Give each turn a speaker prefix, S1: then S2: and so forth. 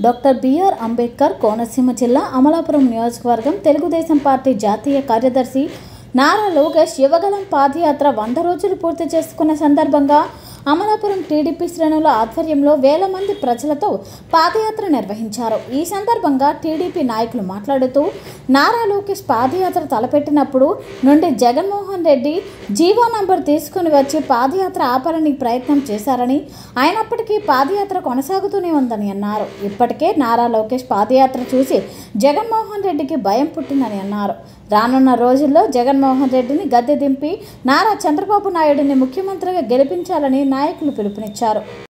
S1: doctor BR Ambedkar Konaseema జిల్లా అమలాపురం నియోజకవర్గం Telugu Desam party జాతీయ కార్యదర్శి నారా లోకేష్ యువగలం పాదయాత్ర వంద రోజులు పూర్తి చేసుకున్న సందర్భంగా అమలాపురం టీడీపీ శ్రేణుల ఆధ్వర్యంలో వేల మంది ప్రజలతో పాదయాత్ర నిర్వహించారు ఈ సందర్భంగా టీడీపీ నాయకులు మాట్లాడుతూ నారా లోకేష్ పాదయాత్ర తలపెట్టినప్పుడు నుండి జగన్మోహన్ రెడ్డి జీవో నంబర్ తీసుకుని వచ్చి పాదయాత్ర ఆపాలని ప్రయత్నం చేశారని అయినప్పటికీ పాదయాత్ర కొనసాగుతూనే ఉందని అన్నారు ఇప్పటికే నారా లోకేష్ పాదయాత్ర చూసి జగన్మోహన్ రెడ్డికి భయం పుట్టిందని అన్నారు రానున్న రోజుల్లో జగన్మోహన్ రెడ్డిని గద్దె దింపి నారా చంద్రబాబు నాయుడిని ముఖ్యమంత్రిగా గెలిపించాలని నాయకులు పిలుపునిచ్చారు